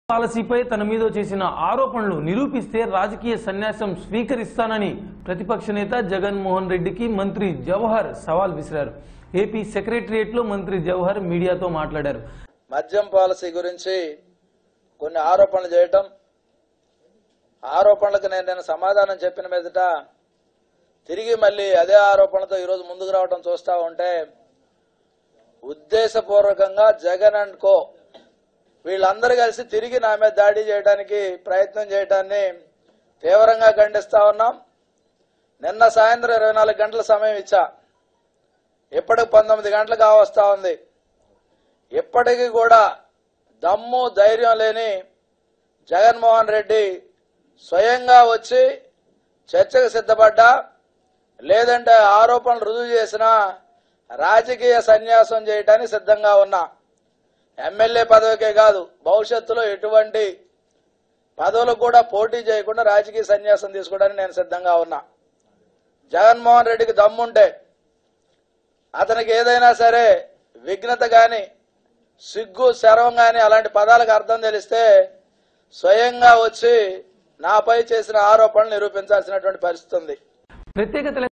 పాలసీపై తన మీద చేసిన ఆరోపణలు నిరూపిస్తే రాజకీయ సన్యాసం స్వీకరిస్తానని ప్రతిపక్ష నేత జగన్మోహన్ రెడ్డికి మంత్రి జవహర్ సవాల్ విసిరారు ఏపీ సెక్రటరియట్ లో మంత్రి జవహర్ మీడియాతో మాట్లాడారు మద్యం పాలసీ గురించి కొన్ని ఆరోపణలు చేయటం ఆరోపణలకు నేను నేను సమాధానం చెప్పిన మీదట తిరిగి మళ్ళీ అదే ఆరోపణలతో ఈరోజు ముందుకు రావడం చూస్తా ఉంటే ఉద్దేశపూర్వకంగా జగన్ అండ్ కో వీళ్ళందరూ కలిసి తిరిగి నా మీద దాడి చేయడానికి ప్రయత్నం చేయడాన్ని తీవ్రంగా ఖండిస్తా ఉన్నాం నిన్న సాయంత్రం ఇరవై నాలుగు గంటల సమయం ఇచ్చా ఇప్పటికి పంతొమ్మిది గంటలకు వస్తా ఉంది ఇప్పటికీ కూడా దమ్ము ధైర్యం లేని జగన్మోహన్ రెడ్డి స్వయంగా వచ్చి చర్చకు సిద్ధపడ్డా లేదంటే ఆరోపణలు రుజువు చేసిన రాజకీయ సన్యాసం చేయడానికి సిద్ధంగా ఉన్నా ఎమ్మెల్యే పదవికే కాదు భవిష్యత్తులో ఎటువంటి పదవులకు కూడా పోటీ చేయకుండా రాజకీయ సన్యాసం తీసుకోవడానికి నేను సిద్ధంగా ఉన్నా జగన్మోహన్ రెడ్డికి దమ్ముంటే అతనికి ఏదైనా సరే విఘ్నత గాని సిగ్గు శరవం గాని అలాంటి పదాలకు అర్థం తెలిస్తే స్వయంగా వచ్చి నాపై చేసిన ఆరోపణలు నిరూపించాల్సినటువంటి పరిస్థితి ఉంది ప్రత్యేక తెలంగాణ